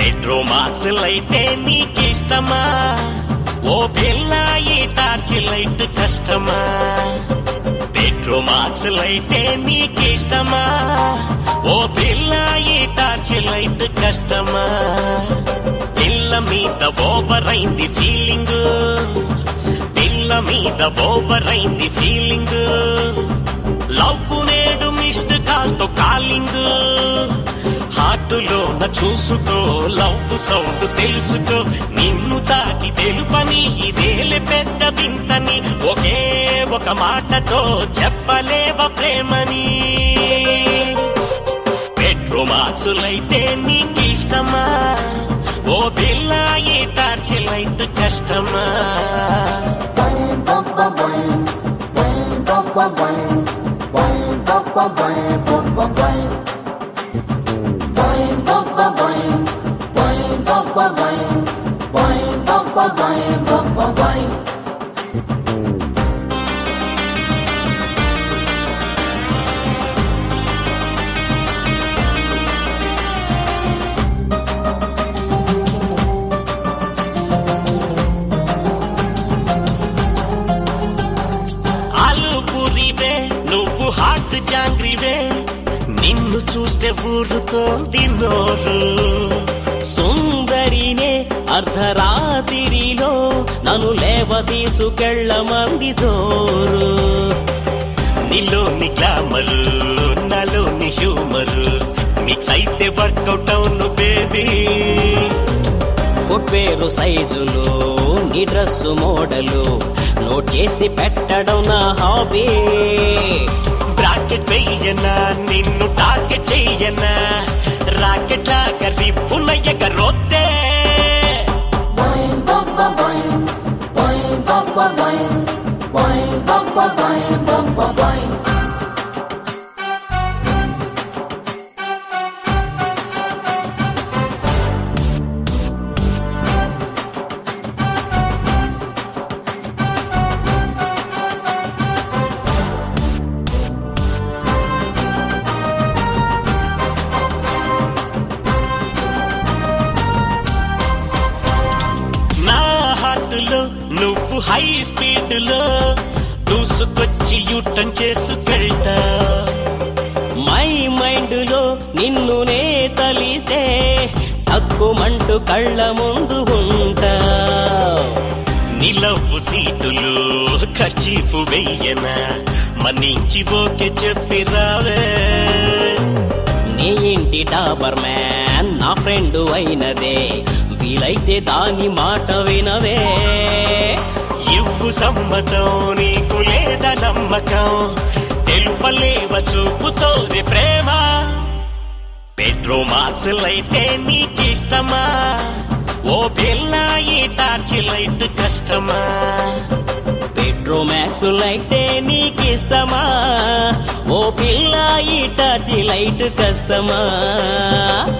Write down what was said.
bedroom మార్చులైతే నీకిష్టమా ఓ పిల్ల ఈ టార్చ్ లైట్ కష్టమా బెడ్రూమ్ మార్చులైతే నీకిష్టమా ఓ పిల్ల ఈ టార్చ్ లైట్ కష్టమా పిల్ల మీద ఓవర్ అయింది ఫీలింగ్ పిల్ల మీద ఓవర్ అయింది ఫీలింగ్ లవ్ నేడు మిస్డ్ కాల్ తో కాలింగ్ హార్టులోన చూసుకో లవ్ సౌండ్ తెలుసుకో నిన్ను తాకి తెలుపని ఇదేలే పెద్ద వింతని ఒకే ఒక మాటతో చెప్పలేవ ప్రేమని బెడ్రూమ్ మార్చులైతే నీకిష్టమా ఓ పిల్ల ఈ టార్చ్ లైట్ కష్టమా ఆలుపురివే నువ్వు హాట్ జాంగ్రివే నిన్ను చూస్తే ఊరుతోంది నోరు సుందరినే అర్ధరాత్రిలో నన్ను లేవ తీసుకెళ్ళమంది జోరు నీలోని గ్లామరు నాలోని హ్యూమరు మిక్స్ అయితే వర్కౌట్ అవును బేబీ ఫుట్వేరు సైజులు నీ డ్రెస్సు మోడలు నోట్ చేసి పెట్టడం నా హాబీ బ్రాకెట్ వెయ్యనా నిన్ను టార్గెట్ చెయ్యనా రాకెట్ లాగా రిప్పున ఎగరొద్దే నా హార్ట్లో నువ్వు హై స్పీడ్ లో దూసుకొచ్చి యూటర్న్ చేసుకెళ్తా మై మైండ్ లో నిన్ను నే తలిస్తే తక్కుమంటూ కళ్ళ ముందు ఉంటా నిలవు సీటులు ఖర్చీపు వెయ్యనా మన్నించి ఓకే చెప్పి రావే నీ ఇంటి డాబర్ మ్యాన్ నా ఫ్రెండ్ అయినదే వీలైతే దాని మాట వినవే ఇవ్వు సమ్మతం నీకు లేదా నమ్మకం తెలుపలేవ చూపుతోరి ప్రేమ బెడ్రూమ్ మార్చులైతే నీకిష్టమా ఓ పిల్ల ఈ టార్చ్ లైట్ కష్టమా బెడ్రూమ్ అయితే నీకిష్టమా ఓ పిల్ల ఈ టచ్ లైట్ కష్టమా